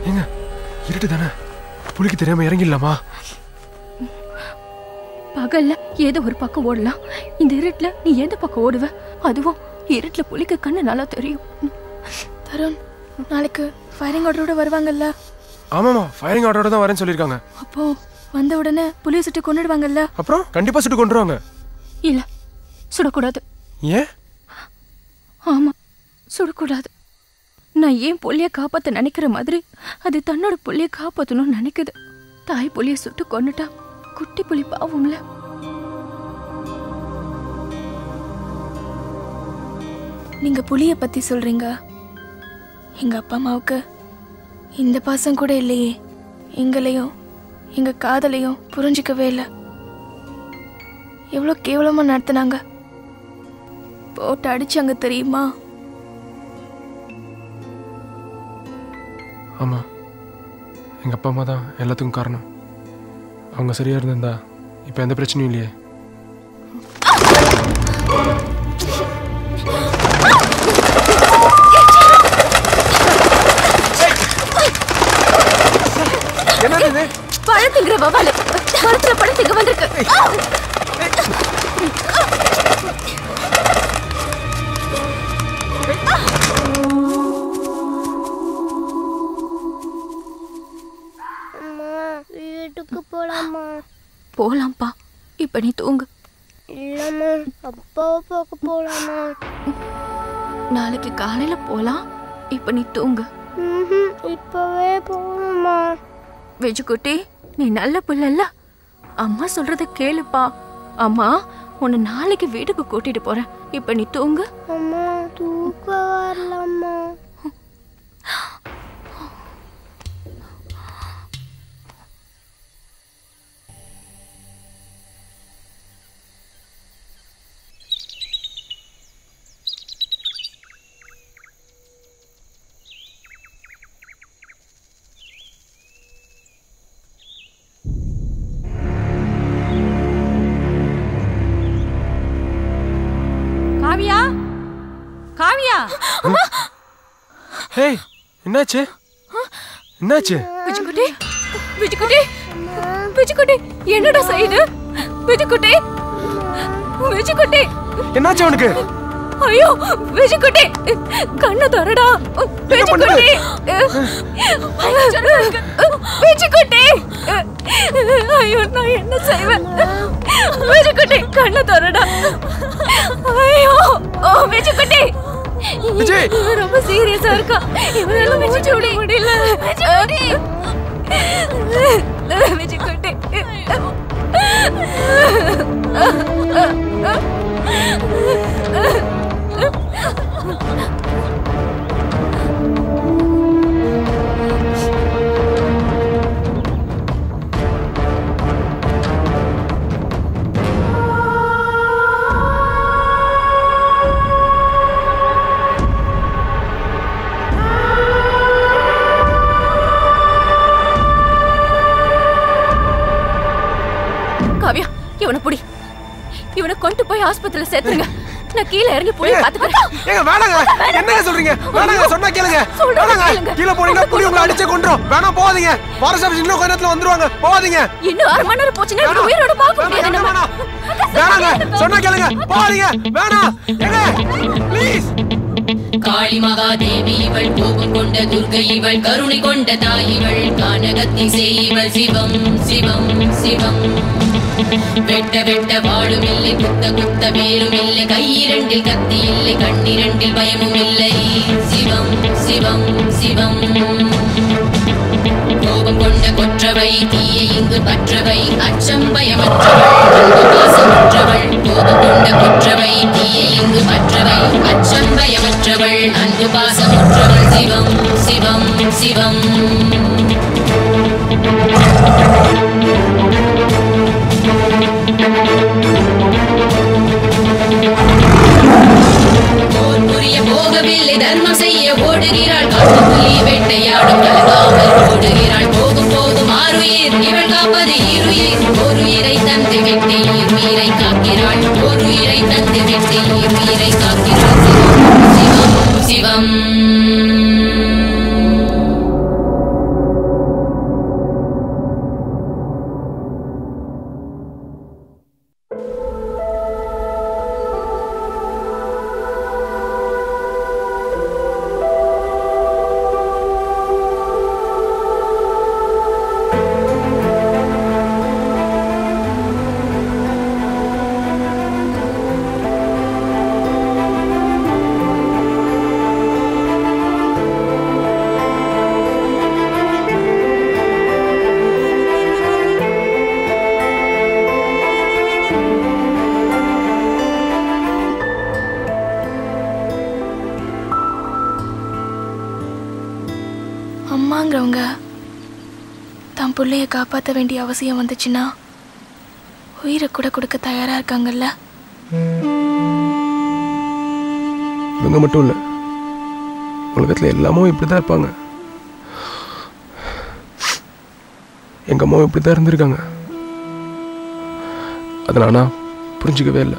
ஏங்க இருட்டு தானே புலிக்கு தெரியாம இறங்கிடலாமா பகல்ல ஏதோ ஒரு பக்கம் ஓடலாம் இந்த இருட்டுல நீ எந்த பக்கம் ஓடுவ அதுவும் இருட்டுல புலிக்கு கண்ணு நல்லா தெரியும் தருண் நாளைக்கு ஃபயரிங் ஆர்டரோட வருவாங்கல்ல ஆமாமா ஃபயரிங் ஆர்டரோட தான் வரேன்னு சொல்லியிருக்காங்க அப்போ வந்த உடனே புலியை சுட்டு கொண்டுடுவாங்கல்ல அப்புறம் கண்டிப்பா சுட்டு கொண்டுருவாங்க இல்ல சுடக்கூடாது ஏன் ஆமா சுடக்கூடாது நான் ஏன் புள்ளிய காப்பாத்த நினைக்கிற மாதிரி அது தன்னோட புள்ளிய காப்பாத்தணும்னு நினைக்குது தாய் புலிய சுட்டு கொன்னுட்டா குட்டி புலி பாவம்ல நீங்க புலிய பத்தி சொல்றீங்க எங்க அப்பா அம்மாவுக்கு இந்த பாசம் கூட இல்லையே எங்களையும் எங்க காதலையும் புரிஞ்சிக்கவே இல்லை எவ்வளோ கேவலமா நடத்துனாங்க போட்டு அடிச்சாங்க தெரியுமா ஆமா எங்க அப்பா அம்மா தான் எல்லாத்துக்கும் காரணம் அவங்க சரியா இருந்திருந்தா இப்போ எந்த பிரச்சனையும் இல்லையே என்னது இது பழத்துங்கிற வவாலு மரத்துல பழத்துக்கு வந்திருக்கு அம்மா வீட்டுக்கு போலாமா போலாம்ப்பா இப்ப நீ தூங்கு இல்லம்மா அப்பாவை பார்க்க போலாமா நாளைக்கு காலையில போலாம் இப்ப நீ தூங்கு ம்ஹும், இப்பவே போகணுமா வெஜுக்குட்டி நீ நல்ல புள்ளல்ல அம்மா சொல்றத கேளுப்பா அம்மா உன்னை நாளைக்கு வீட்டுக்கு கூட்டிட்டு போறேன் இப்ப நீ தூங்கு அம்மா தூக்கம் வரலம்மா காவியா காவியா ஹேய் என்னாச்சு என்னாச்சு விஜுக்குட்டி விஜுக்குட்டி விஜுக்குட்டி என்னடா செய்யுது விஜுக்குட்டி விஜுக்குட்டி என்னாச்சு அவனுக்கு ஐயோ விஜுக்குட்டி கண்ணை தரடா விஜுக்குட்டி விஜுக்குட்டி ஐயோ நான் என்ன செய்வேன் விஜுக்குட்டி கண்ணை தரடா ஐயோ ஓ விஜுக்குட்டி விஜய்! இவன் ரொம்ப சீரியஸா இருக்கா இவனால மூச்சு விட முடியல விஜுக்குட்டி காவியா இவனை புடி இவனை கொண்டு போய் ஆஸ்பத்திரியில சேர்த்துருங்க நான் கீழே இறங்கி புடி பாத்துக்கிறேன் ஏங்க வேணாங்க என்னங்க சொல்றீங்க வேணாங்க சொன்னா கேளுங்க சொல்றத வேணாங்க கேளுங்க. கீழே போனீங்கன்னா புலி உங்களை அடிச்சே கொண்டுரும் வேணாம் போகாதீங்க ஃபாரஸ்ட் ஆஃபீஸ் இன்னும் கொஞ்ச நேரத்துல வந்துருவாங்க போகாதீங்க இன்னும் அரை மணி நேரம் போச்சுன்னா இவனை உயிரோட பார்க்க முடியாது வேணாம், நம்ம வேணாம். வேணாங்க சொன்னா கேளுங்க போகாதீங்க வேணாம் ஏங்க ப்ளீஸ் காளி மகாதேவி இவள் கோபம் கொண்ட துர்கை இவள் கருணை கொண்ட தாய் இவள் கானகத்தை செய்வள் சிவம் சிவம் சிவம் வெட்ட வெட்ட வாழும் இல்லை குத்த குத்த வேலும் இல்லை கையிரண்டில் கத்தி இல்லை கண்ணிரண்டில் பயமும் இல்லை சிவம் சிவம் சிவம் கோபம் கொண்ட கொற்றவை தீயை இங்கு பற்றவை அச்சம் பயமற்றவள் அன்பு பாசமற்றவள் கோபம் கொண்ட கொற்றவை தீயை இங்கு பற்றவை அச்சம் பயமற்றவள் அன்பு பாசமற்றவள் சிவம் சிவம் சிவம் போர் புரிய போகவில்லை தர்மம் செய்ய ஓடுகிறாள் காட்டுப்புலி வேட்டையாடும் கலங்காமல் ஓடுகிறாள் போகும் போதும் ஆறுயிர் இவள் காப்பது இருயிர் ஒரு இறை தந்து வெட்டி இருயிரை காக்கிறாள் ஒரு இறை தந்து வெட்டி இருயிரை காக்கிறாள் சிவம் சிவம் சிவம் அம்மாங்கிறவங்க தன் பிள்ளைய காப்பாற்ற வேண்டிய அவசியம் வந்துச்சுன்னா உயிரை கூட கொடுக்க தயாரா இருக்காங்கல்ல இவங்க மட்டும் இல்லை உலகத்தில் எல்லா அம்மாவும் இப்படி தான் இருப்பாங்க எங்கள் அம்மாவும் இப்படி தான் இருந்திருக்காங்க அதை நானா புரிஞ்சிக்கவே இல்லை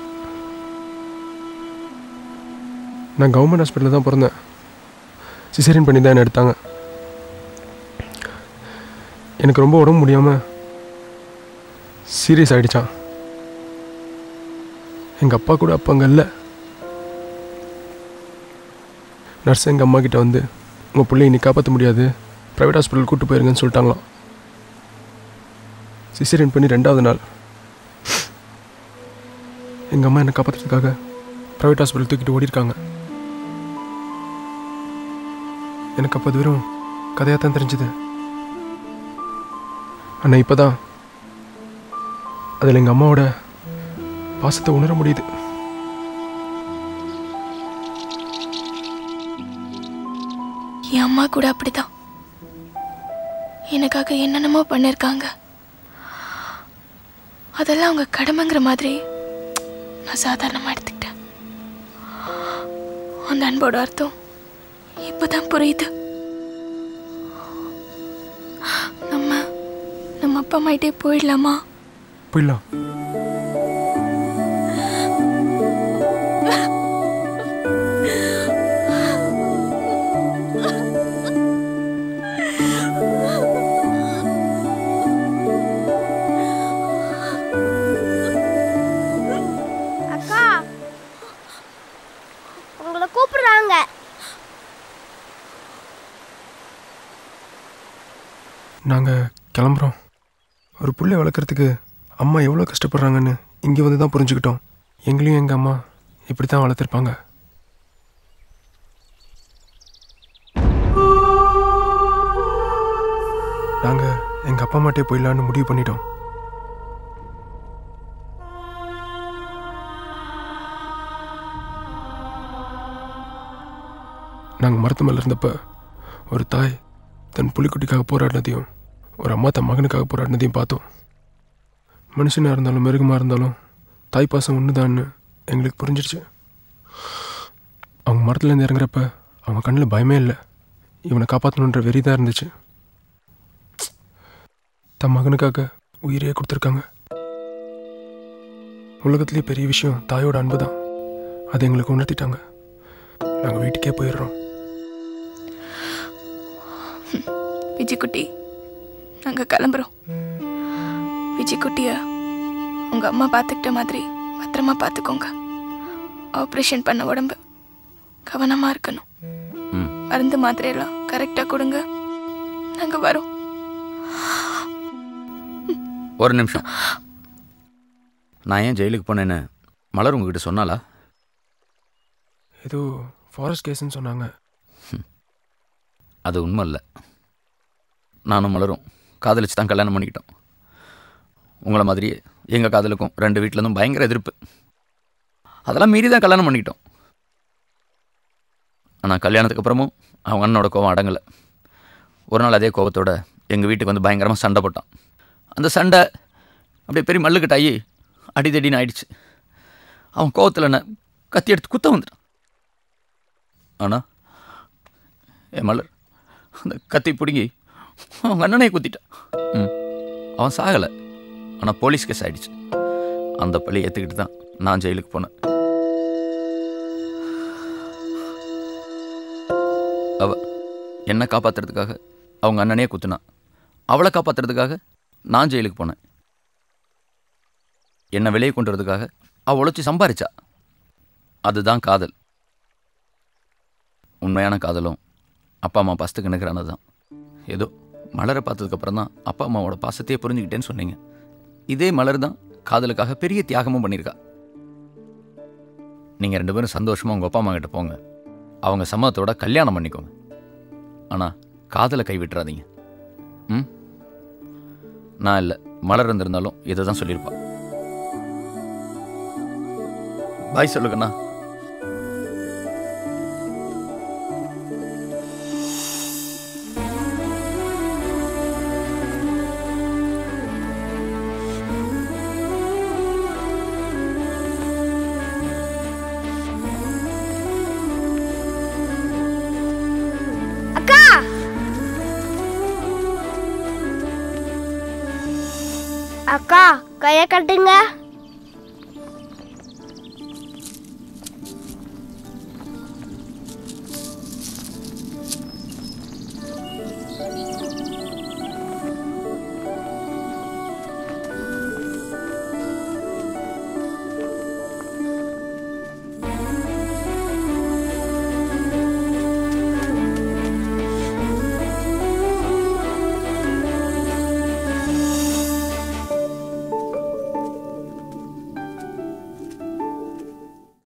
நான் கவர்மெண்ட் ஹாஸ்பிட்டலில் தான் பிறந்தேன் சிசேரியன் பண்ணி தான் என்னை எடுத்தாங்க எனக்கு ரொம்ப உடம்பு முடியாமல் சீரியஸ் ஆயிடுச்சான் எங்கள் அப்பா கூட அப்போ அங்கே இல்லை நர்ஸ் எங்கள் அம்மா கிட்ட வந்து உங்கள் பிள்ளைய இன்னைக்கு காப்பாற்ற முடியாது ப்ரைவேட் ஹாஸ்பிட்டல் கூட்டு போயிருங்கன்னு சொல்லிட்டாங்களாம் சிசேரியன் பண்ணி ரெண்டாவது நாள் எங்கள் அம்மா என்னை காப்பாற்றுறதுக்காக ப்ரைவேட் ஹாஸ்பிட்டல் தூக்கிட்டு ஓடிருக்காங்க எனக்கு அப்போ அது வெறும் கதையாக தான் தெரிஞ்சுது ஆனால் இப்போ தான் அதில் எங்கள் அம்மாவோட பாசத்தை உணர முடியுது என் அம்மா கூட அப்படிதான் எனக்காக என்னென்னமோ பண்ணியிருக்காங்க அதெல்லாம் அவங்க கடமைங்கிற மாதிரி நான் சாதாரணமாக எடுத்துக்கிட்டேன் அந்த அன்போட அர்த்தம் இப்போதான் புரியுது நம்ம நம்ம அப்பா அம்மாயிட்டே போயிடலாமா போயிடலாம் அக்கா உங்களை கூப்பிடுறாங்க நாங்கள் கிளம்புறோம் ஒரு புள்ளை வளர்க்குறதுக்கு அம்மா எவ்வளோ கஷ்டப்படுறாங்கன்னு இங்கே வந்து தான் புரிஞ்சுக்கிட்டோம் எங்களையும் எங்கள் அம்மா இப்படி தான் வளர்த்துருப்பாங்க நாங்கள் எங்கள் அப்பா அம்மாட்டே போயிடலான்னு முடிவு பண்ணிட்டோம் நாங்கள் மருத்துவமனையில் இருந்தப்ப ஒரு தாய் தன் புலிக்குட்டிக்காக போராடினதையும் ஒரு அம்மா தன் மகனுக்காக போராடினதையும் பார்த்தோம் மனுஷனாக இருந்தாலும் மிருகமாக இருந்தாலும் தாய் பாசம் ஒன்றுதான்னு எங்களுக்கு புரிஞ்சிருச்சு அவங்க மரத்துலேருந்து இறங்குறப்ப அவங்க கண்ணில் பயமே இல்லை இவனை காப்பாற்றணுன்ற வெறி தான் இருந்துச்சு தன் மகனுக்காக உயிரையே கொடுத்துருக்காங்க உலகத்திலேயே பெரிய விஷயம் தாயோட அன்பு தான் அதை எங்களுக்கு உணர்த்திட்டாங்க நாங்கள் வீட்டுக்கே போயிடுறோம் விஜய்குட்டி நாங்கள் கிளம்புறோம் விஜய்குட்டிய உங்கள் அம்மா பார்த்துக்கிட்ட மாதிரி பத்திரமா பார்த்துக்கோங்க ஆப்ரேஷன் பண்ண உடம்பு கவனமாக இருக்கணும் ம் மருந்து மாத்திரையெல்லாம் கரெக்டாக கொடுங்க நாங்கள் வரோம் ஒரு நிமிஷம் நான் ஏன் ஜெயிலுக்கு போனேன்னு மலர் உங்ககிட்ட சொன்னாலா ஏதோ ஃபாரஸ்ட் கேஸ்ன்னு சொன்னாங்க அது உண்மை இல்லை நானும் மலரும் காதலிச்சு தான் கல்யாணம் பண்ணிக்கிட்டோம் உங்களை மாதிரியே எங்கள் காதலுக்கும் ரெண்டு வீட்டிலேருந்தும் பயங்கர எதிர்ப்பு அதெல்லாம் மீறி தான் கல்யாணம் பண்ணிக்கிட்டோம் ஆனால் கல்யாணத்துக்கு அப்புறமும் அவங்க அண்ணனோட கோவம் அடங்கலை ஒரு நாள் அதே கோவத்தோட எங்கள் வீட்டுக்கு வந்து பயங்கரமாக சண்டை போட்டான் அந்த சண்டை அப்படியே பெரிய மல்லுக்கட்டாயி அடிதடின்னு ஆயிடுச்சு அவன் கோவத்தில் என்ன கத்தி எடுத்து குத்த வந்துட்டான் ஆனால் என் மலர் அந்த கத்தி பிடுங்கி அவங்க அண்ணனை குத்திட்டான் ம் அவன் சாகலை ஆனால் போலீஸ் கேஸ் ஆயிடுச்சு அந்த பழி ஏற்றுக்கிட்டு தான் நான் ஜெயிலுக்கு போனேன் அவ என்னை காப்பாத்துறதுக்காக அவங்க அண்ணனே குத்துனான் அவளை காப்பாத்துறதுக்காக நான் ஜெயிலுக்கு போனேன் என்னை வெளியே கொண்டு வரதுக்காக அவள் உழைச்சி சம்பாரிச்சா அதுதான் காதல் உண்மையான காதலும் அப்பா அம்மா பாசத்துக்கு நினைக்கிறானது தான் ஏதோ மலரை பார்த்ததுக்கப்புறம் தான் அப்பா அம்மாவோட பாசத்தையே புரிஞ்சுக்கிட்டேன்னு சொன்னீங்க இதே மலர் தான் காதலுக்காக பெரிய தியாகமும் பண்ணியிருக்கா நீங்கள் ரெண்டு பேரும் சந்தோஷமாக உங்கள் அப்பா அம்மா கிட்ட போங்க அவங்க சம்மதத்தோட கல்யாணம் பண்ணிக்கோங்க ஆனால் காதலை கைவிட்டுறாதீங்க ம் நான் இல்லை மலர் இருந்திருந்தாலும் இதை தான் சொல்லியிருப்பா பாய் சொல்லுங்கண்ணா அக்கா கைய கட்டுங்க